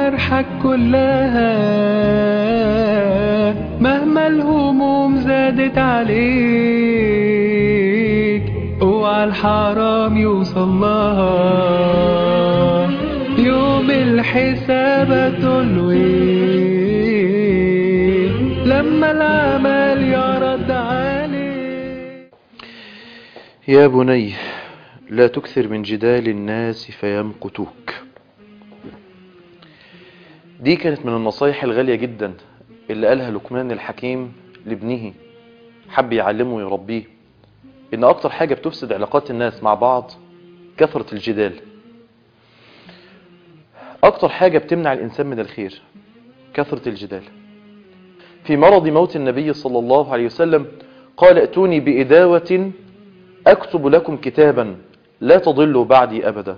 جوارحك كلها مهما الهموم زادت عليك اوعى الحرام يوصل لها يوم الحساب تلوي لما العمل يرد عليك يا بني لا تكثر من جدال الناس فيمقتوك دي كانت من النصايح الغالية جدا اللي قالها لقمان الحكيم لابنه حب يعلمه ويربيه ان اكتر حاجة بتفسد علاقات الناس مع بعض كثرة الجدال اكتر حاجة بتمنع الانسان من الخير كثرة الجدال في مرض موت النبي صلى الله عليه وسلم قال ائتوني بإداوة أكتب لكم كتابا لا تضلوا بعدي أبدا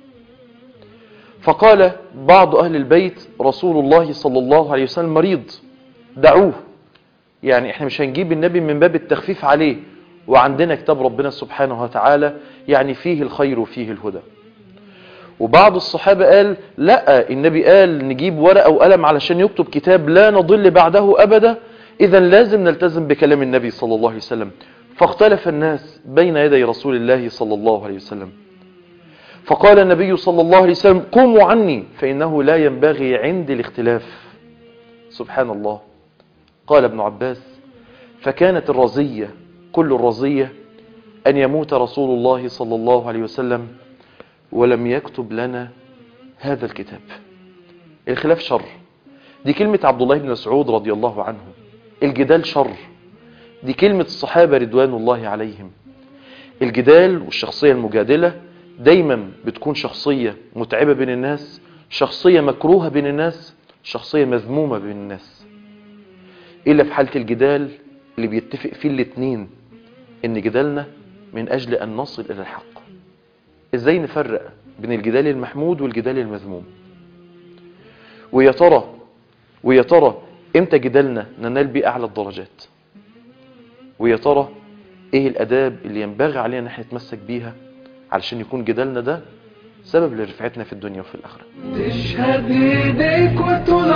فقال بعض أهل البيت رسول الله صلى الله عليه وسلم مريض دعوه يعني احنا مش هنجيب النبي من باب التخفيف عليه وعندنا كتاب ربنا سبحانه وتعالى يعني فيه الخير وفيه الهدى وبعض الصحابة قال لا النبي قال نجيب ورقة وقلم علشان يكتب كتاب لا نضل بعده أبدا إذا لازم نلتزم بكلام النبي صلى الله عليه وسلم فاختلف الناس بين يدي رسول الله صلى الله عليه وسلم فقال النبي صلى الله عليه وسلم قوموا عني فإنه لا ينبغي عندي الاختلاف سبحان الله قال ابن عباس فكانت الرزية كل الرزية أن يموت رسول الله صلى الله عليه وسلم ولم يكتب لنا هذا الكتاب الخلاف شر دي كلمة عبد الله بن مسعود رضي الله عنه الجدال شر دي كلمة الصحابة رضوان الله عليهم الجدال والشخصية المجادلة دايما بتكون شخصية متعبة بين الناس شخصية مكروهة بين الناس شخصية مذمومة بين الناس إلا في حالة الجدال اللي بيتفق فيه الاتنين إن جدالنا من أجل أن نصل إلى الحق إزاي نفرق بين الجدال المحمود والجدال المذموم ويا ترى ويا ترى امتى جدالنا ننال بيه أعلى الدرجات ويا ترى ايه الاداب اللي ينبغي علينا ان احنا نتمسك بيها علشان يكون جدالنا ده سبب لرفعتنا في الدنيا وفي الاخره تشهد ايديك وتقول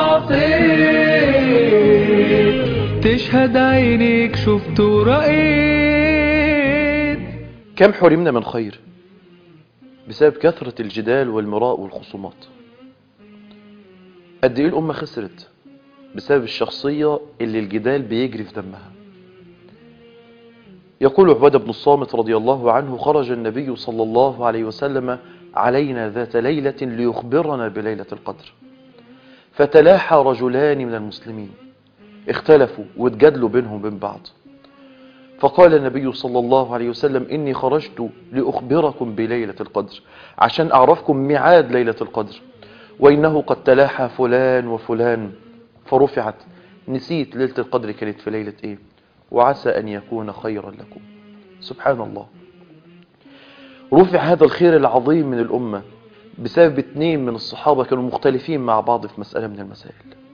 عطيت تشهد عينيك شفت ورأيت كم حرمنا من خير بسبب كثرة الجدال والمراء والخصومات قد ايه الامة خسرت بسبب الشخصية اللي الجدال بيجري في دمها يقول عبادة بن الصامت رضي الله عنه خرج النبي صلى الله عليه وسلم علينا ذات ليلة ليخبرنا بليلة القدر فتلاحى رجلان من المسلمين اختلفوا واتجادلوا بينهم وبين بعض فقال النبي صلى الله عليه وسلم إني خرجت لأخبركم بليلة القدر عشان أعرفكم ميعاد ليلة القدر وإنه قد تلاحى فلان وفلان فرفعت نسيت ليلة القدر كانت في ليلة إيه وعسى أن يكون خيرا لكم سبحان الله رفع هذا الخير العظيم من الأمة بسبب اتنين من الصحابة كانوا مختلفين مع بعض في مسألة من المسائل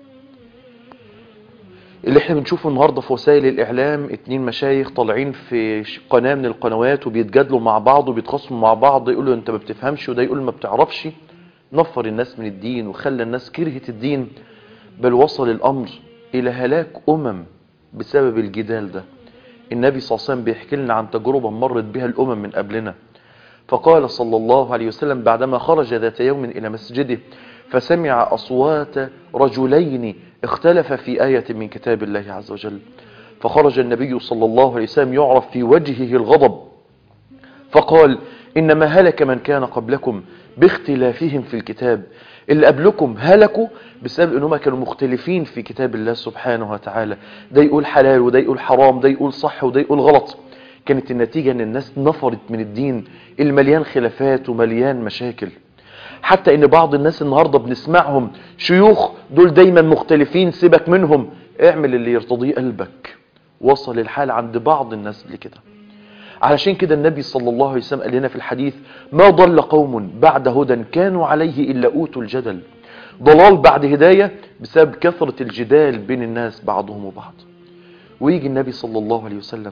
اللي احنا بنشوفه النهاردة في وسائل الإعلام اتنين مشايخ طالعين في قناة من القنوات وبيتجادلوا مع بعض وبيتخاصموا مع بعض يقولوا انت ما بتفهمش وده يقول ما بتعرفش نفر الناس من الدين وخلى الناس كرهت الدين بل وصل الأمر إلى هلاك أمم بسبب الجدال ده النبي صلى الله عليه وسلم بيحكي لنا عن تجربة مرت بها الأمم من قبلنا فقال صلى الله عليه وسلم بعدما خرج ذات يوم إلى مسجده فسمع أصوات رجلين اختلف في آية من كتاب الله عز وجل فخرج النبي صلى الله عليه وسلم يعرف في وجهه الغضب فقال إنما هلك من كان قبلكم باختلافهم في الكتاب اللي قبلكم هلكوا بسبب انهم كانوا مختلفين في كتاب الله سبحانه وتعالى ده يقول حلال وده يقول حرام ده يقول صح وده يقول غلط كانت النتيجة ان الناس نفرت من الدين المليان خلافات ومليان مشاكل حتى ان بعض الناس النهاردة بنسمعهم شيوخ دول دايما مختلفين سيبك منهم اعمل اللي يرتضيه قلبك وصل الحال عند بعض الناس لكده علشان كده النبي صلى الله عليه وسلم قال لنا في الحديث ما ضل قوم بعد هدى كانوا عليه إلا أوتوا الجدل ضلال بعد هداية بسبب كثرة الجدال بين الناس بعضهم وبعض ويجي النبي صلى الله عليه وسلم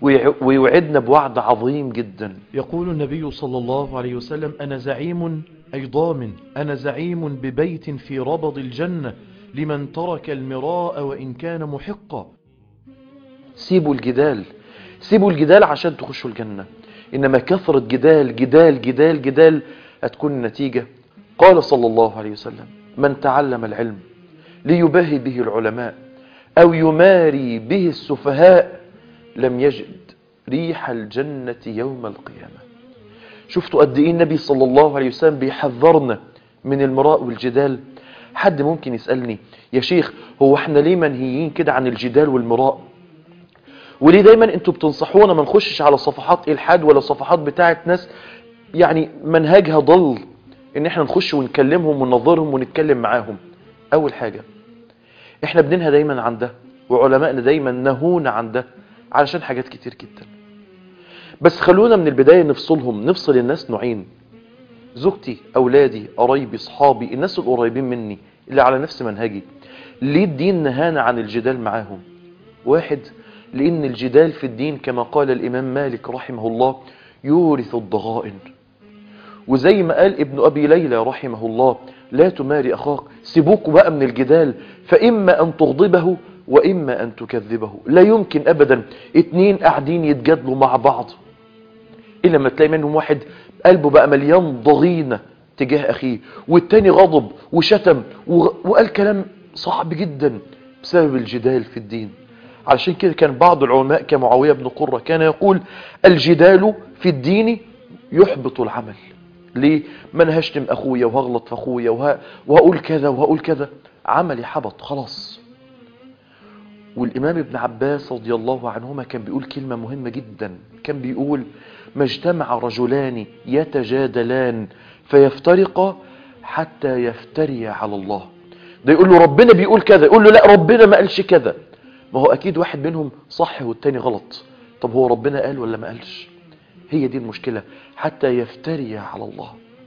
ويوعدنا بوعد عظيم جدا يقول النبي صلى الله عليه وسلم أنا زعيم أي ضامن أنا زعيم ببيت في ربض الجنة لمن ترك المراء وإن كان محقا سيبوا الجدال سيبوا الجدال عشان تخشوا الجنة إنما كثرة جدال جدال جدال جدال هتكون النتيجة قال صلى الله عليه وسلم من تعلم العلم ليباهي به العلماء أو يماري به السفهاء لم يجد ريح الجنة يوم القيامة شفتوا قد ايه النبي صلى الله عليه وسلم بيحذرنا من المراء والجدال حد ممكن يسألني يا شيخ هو احنا ليه منهيين كده عن الجدال والمراء وليه دايما انتوا بتنصحونا ما نخشش على صفحات الحاد ولا صفحات بتاعه ناس يعني منهجها ضل ان احنا نخش ونكلمهم وننظرهم ونتكلم معاهم اول حاجة احنا بننهى دايما عن ده وعلمائنا دايما نهونا عن ده علشان حاجات كتير جدا بس خلونا من البداية نفصلهم نفصل الناس نوعين زوجتي أولادي قرايبي صحابي الناس القريبين مني اللي على نفس منهجي ليه الدين نهانا عن الجدال معاهم واحد لأن الجدال في الدين كما قال الإمام مالك رحمه الله يورث الضغائن وزي ما قال ابن أبي ليلى رحمه الله لا تماري أخاك سيبوكوا بقى من الجدال فإما أن تغضبه وإما أن تكذبه لا يمكن أبدا اتنين قاعدين يتجادلوا مع بعض إلا ما تلاقي منهم واحد قلبه بقى مليان ضغينة تجاه أخيه والتاني غضب وشتم وقال كلام صعب جدا بسبب الجدال في الدين علشان كده كان بعض العلماء كمعاوية بن قرة كان يقول الجدال في الدين يحبط العمل ليه ما انا هشتم اخويا وهغلط في اخويا وه... وهقول كذا وهقول كذا عملي حبط خلاص والامام ابن عباس رضي الله عنهما كان بيقول كلمة مهمة جدا كان بيقول ما اجتمع رجلان يتجادلان فيفترقا حتى يفتري على الله ده يقول له ربنا بيقول كذا يقول له لا ربنا ما قالش كذا ما هو اكيد واحد منهم صح والتاني غلط طب هو ربنا قال ولا ما قالش هي دي المشكلة حتى يفتري على الله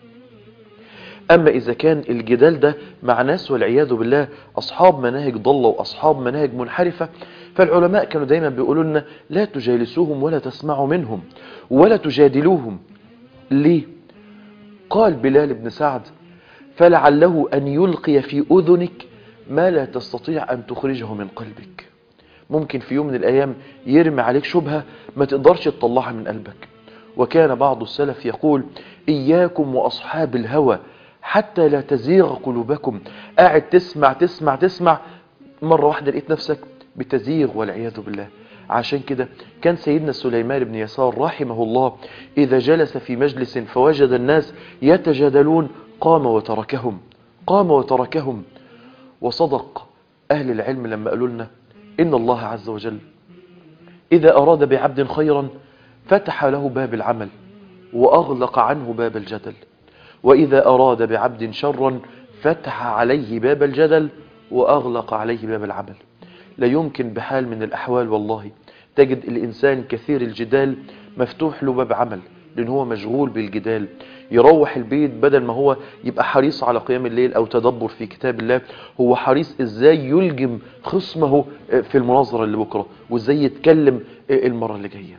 أما إذا كان الجدال ده مع ناس والعياذ بالله أصحاب مناهج ضلة وأصحاب مناهج منحرفة فالعلماء كانوا دايما بيقولوا لنا لا تجالسوهم ولا تسمعوا منهم ولا تجادلوهم ليه قال بلال بن سعد فلعله أن يلقي في أذنك ما لا تستطيع أن تخرجه من قلبك ممكن في يوم من الأيام يرمي عليك شبهة ما تقدرش تطلعها من قلبك وكان بعض السلف يقول إياكم وأصحاب الهوى حتى لا تزيغ قلوبكم قاعد تسمع تسمع تسمع مرة واحدة لقيت نفسك بتزيغ والعياذ بالله عشان كده كان سيدنا سليمان بن يسار رحمه الله إذا جلس في مجلس فوجد الناس يتجادلون قام وتركهم قام وتركهم وصدق أهل العلم لما قالوا لنا إن الله عز وجل إذا أراد بعبد خيرا فتح له باب العمل وأغلق عنه باب الجدل وإذا أراد بعبد شرا فتح عليه باب الجدل وأغلق عليه باب العمل لا يمكن بحال من الأحوال والله تجد الإنسان كثير الجدال مفتوح له باب عمل لأن هو مشغول بالجدال يروح البيت بدل ما هو يبقى حريص على قيام الليل أو تدبر في كتاب الله هو حريص إزاي يلجم خصمه في المناظرة اللي بكرة وإزاي يتكلم المرة اللي جاية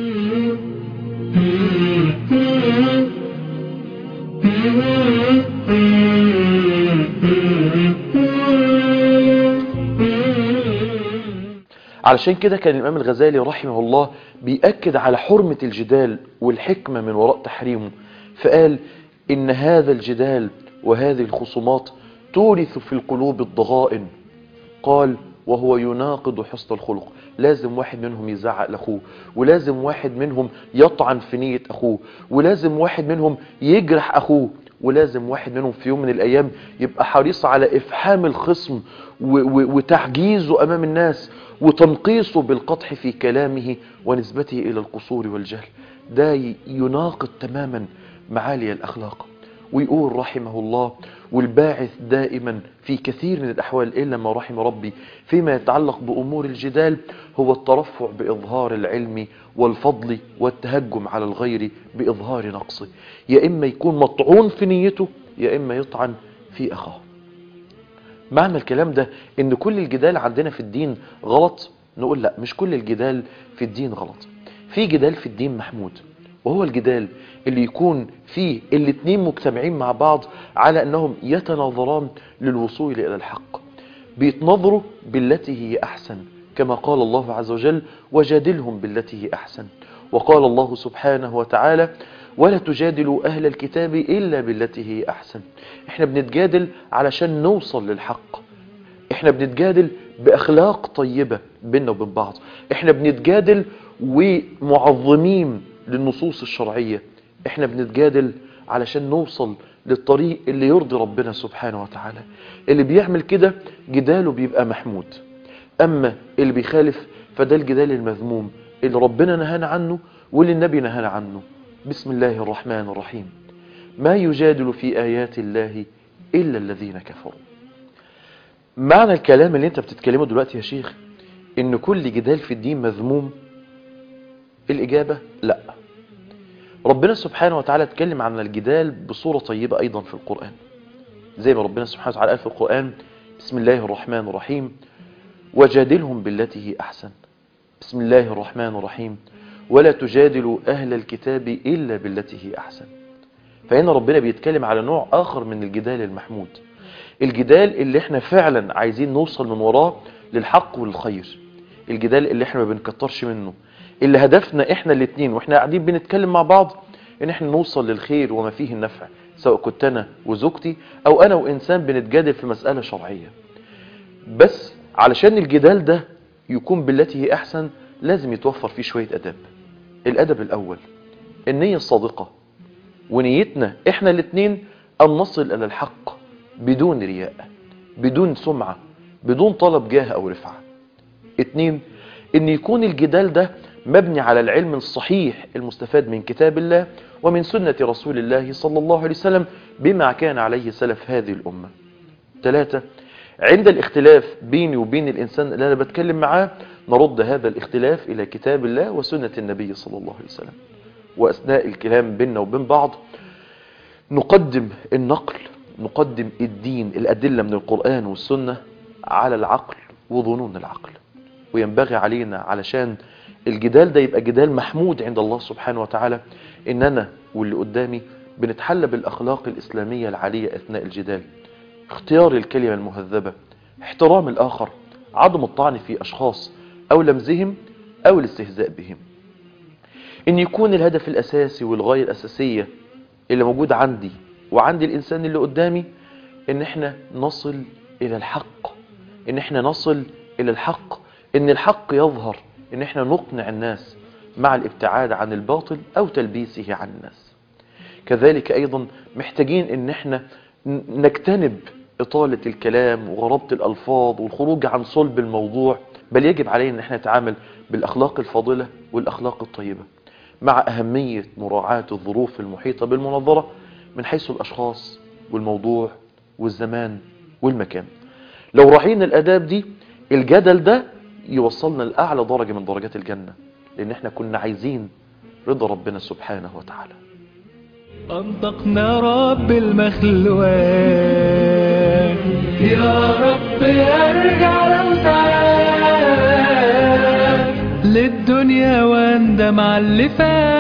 علشان كده كان الإمام الغزالي رحمه الله بيأكد على حرمة الجدال والحكمة من وراء تحريمه فقال إن هذا الجدال وهذه الخصومات تورث في القلوب الضغائن قال وهو يناقض حسن الخلق لازم واحد منهم يزعق لأخوه ولازم واحد منهم يطعن في نية أخوه ولازم واحد منهم يجرح أخوه ولازم واحد منهم في يوم من الأيام يبقى حريص على إفحام الخصم وتعجيزه أمام الناس وتنقيصه بالقطح في كلامه ونسبته إلى القصور والجهل ده يناقض تماما معالي الأخلاق ويقول رحمه الله والباعث دائما في كثير من الأحوال إلا ما رحم ربي فيما يتعلق بأمور الجدال هو الترفع بإظهار العلم والفضل والتهجم على الغير بإظهار نقصه يا إما يكون مطعون في نيته يا إما يطعن في أخاه معنى الكلام ده ان كل الجدال عندنا في الدين غلط نقول لا مش كل الجدال في الدين غلط في جدال في الدين محمود وهو الجدال اللي يكون فيه الاتنين مجتمعين مع بعض على أنهم يتناظران للوصول إلى الحق بيتنظروا بالتي هي أحسن كما قال الله عز وجل وجادلهم بالتي هي أحسن وقال الله سبحانه وتعالى ولا تجادلوا أهل الكتاب إلا بالتي هي أحسن احنا بنتجادل علشان نوصل للحق احنا بنتجادل بأخلاق طيبة بيننا وبين بعض احنا بنتجادل ومعظمين للنصوص الشرعية احنا بنتجادل علشان نوصل للطريق اللي يرضي ربنا سبحانه وتعالى اللي بيعمل كده جداله بيبقى محمود أما اللي بيخالف فده الجدال المذموم اللي ربنا نهانا عنه واللي النبي نهانا عنه بسم الله الرحمن الرحيم ما يجادل في آيات الله إلا الذين كفروا معنى الكلام اللي انت بتتكلمه دلوقتي يا شيخ ان كل جدال في الدين مذموم الإجابة لا ربنا سبحانه وتعالى اتكلم عن الجدال بصورة طيبة أيضا في القرآن زي ما ربنا سبحانه وتعالى قال في القرآن بسم الله الرحمن الرحيم وجادلهم بالتي هي أحسن بسم الله الرحمن الرحيم ولا تجادلوا أهل الكتاب إلا بالتي هي أحسن فهنا ربنا بيتكلم على نوع آخر من الجدال المحمود الجدال اللي احنا فعلا عايزين نوصل من وراه للحق والخير الجدال اللي احنا ما بنكترش منه اللي هدفنا احنا الاتنين واحنا قاعدين بنتكلم مع بعض ان احنا نوصل للخير وما فيه النفع سواء كنت انا وزوجتي او انا وانسان بنتجادل في مسألة شرعية بس علشان الجدال ده يكون بالتي هي احسن لازم يتوفر فيه شوية اداب الادب الاول النية الصادقة ونيتنا احنا الاتنين ان نصل الى الحق بدون رياء بدون سمعة بدون طلب جاه او رفعة اتنين ان يكون الجدال ده مبني على العلم الصحيح المستفاد من كتاب الله ومن سنة رسول الله صلى الله عليه وسلم بما كان عليه سلف هذه الأمة ثلاثة عند الاختلاف بيني وبين الإنسان اللي أنا بتكلم معاه نرد هذا الاختلاف إلى كتاب الله وسنة النبي صلى الله عليه وسلم وأثناء الكلام بيننا وبين بعض نقدم النقل نقدم الدين الأدلة من القرآن والسنة على العقل وظنون العقل وينبغي علينا علشان الجدال ده يبقى جدال محمود عند الله سبحانه وتعالى ان انا واللي قدامي بنتحلى بالاخلاق الاسلامية العالية اثناء الجدال اختيار الكلمة المهذبة احترام الاخر عدم الطعن في اشخاص او لمزهم او الاستهزاء بهم ان يكون الهدف الاساسي والغاية الاساسية اللي موجود عندي وعند الانسان اللي قدامي ان احنا نصل الى الحق ان احنا نصل الى الحق ان الحق يظهر ان احنا نقنع الناس مع الابتعاد عن الباطل او تلبيسه عن الناس كذلك ايضا محتاجين ان احنا نجتنب اطالة الكلام وغرابة الالفاظ والخروج عن صلب الموضوع بل يجب علينا ان احنا نتعامل بالاخلاق الفاضلة والاخلاق الطيبة مع اهمية مراعاة الظروف المحيطة بالمناظرة من حيث الاشخاص والموضوع والزمان والمكان لو راعينا الاداب دي الجدل ده يوصلنا لأعلى درجة من درجات الجنة لأن احنا كنا عايزين رضا ربنا سبحانه وتعالى أنطقنا رب المخلوقات يا رب ارجع لو تعال للدنيا واندم على اللي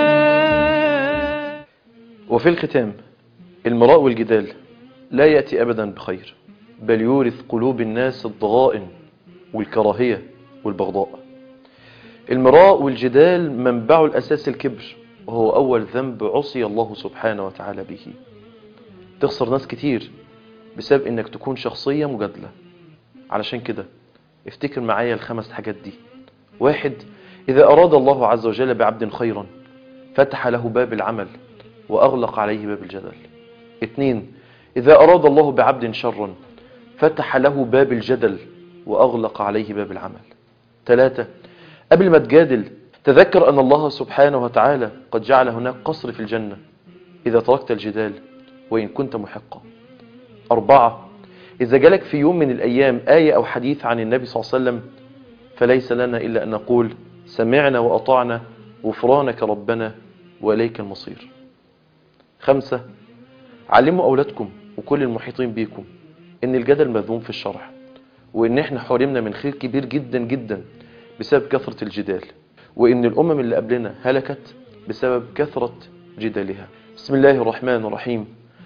فات وفي الختام المراء والجدال لا يأتي أبدا بخير بل يورث قلوب الناس الضغائن والكراهية والبغضاء المراء والجدال منبعه الأساس الكبر وهو أول ذنب عصي الله سبحانه وتعالى به تخسر ناس كتير بسبب انك تكون شخصية مجادلة علشان كده افتكر معايا الخمس حاجات دي واحد إذا أراد الله عز وجل بعبد خيرا فتح له باب العمل وأغلق عليه باب الجدل اثنين إذا أراد الله بعبد شرا فتح له باب الجدل وأغلق عليه باب العمل ثلاثة قبل ما تجادل تذكر أن الله سبحانه وتعالى قد جعل هناك قصر في الجنة إذا تركت الجدال وإن كنت محقا أربعة إذا جالك في يوم من الأيام آية أو حديث عن النبي صلى الله عليه وسلم فليس لنا إلا أن نقول سمعنا وأطعنا غفرانك ربنا وإليك المصير خمسة علموا أولادكم وكل المحيطين بيكم إن الجدل مذموم في الشرع وإن إحنا حرمنا من خير كبير جدا جدا بسبب كثرة الجدال وإن الأمم اللي قبلنا هلكت بسبب كثرة جدالها بسم الله الرحمن الرحيم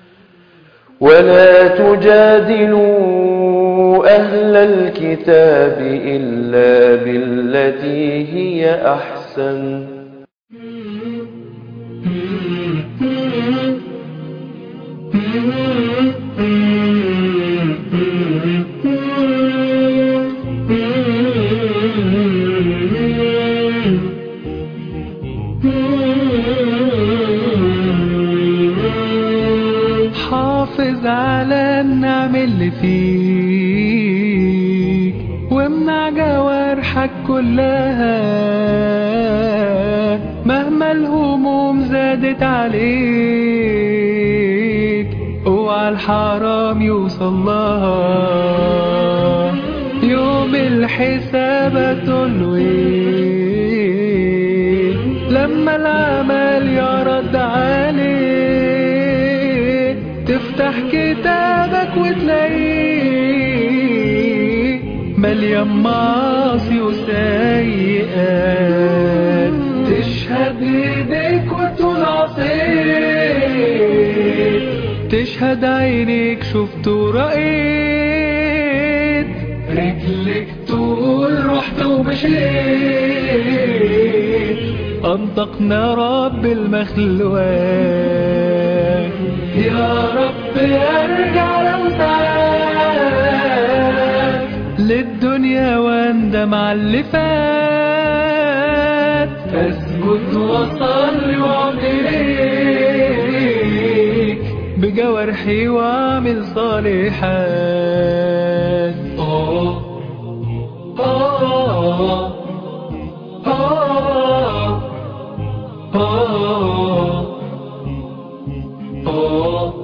ولا تجادلوا أهل الكتاب إلا بالتي هي أحسن حافظ على النعم اللي فيك وامنع جوارحك كلها مهما الهموم زادت عليك اوعى الحرام يوصل لها يوم الحساب تقول ايه لما العمل يرد عليه تفتح كتابك وتلاقيه مليان معاصي وسيئات تشهد ايديك وتقول عصيت تشهد عينيك شفت ورأيت رجلك تقول رحت ومشيت أنطقنا رب المخلوقات يا رب ارجع لو ساعات للدنيا واندم على اللي فات اسجد واصلي واعمل ليك بجوارحي واعمل صالحات آه آه آه آه آه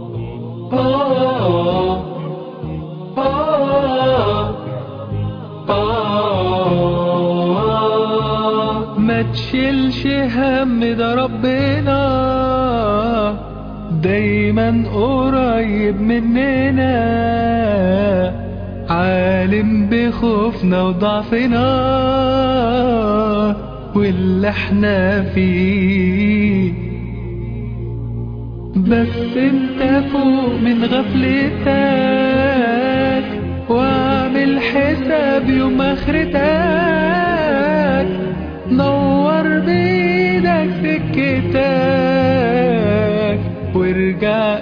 ما تشيلش هم ده ربنا دايما قريب مننا عالم بخوفنا وضعفنا واللي احنا فيه بس انت فوق من غفلتك واعمل حساب يوم اخرتك نور بيدك سكتك وارجع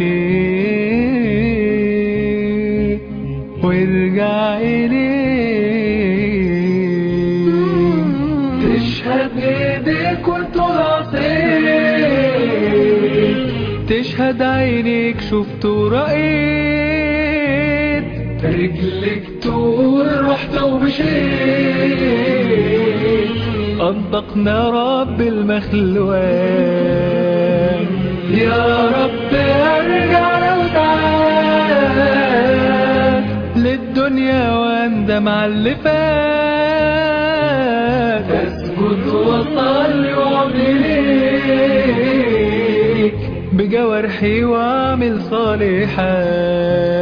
اليه وارجع اليه تشهد ايديك وتقول عصيت تشهد عينيك شفت ورأيت رجلك تقول رحت ومشيت أنطقنا رب المخلوقات يا رب ارجع لو تعاد للدنيا واندم على اللي فات اسجد واصلي واعمل ليك بجوارحي واعمل صالحات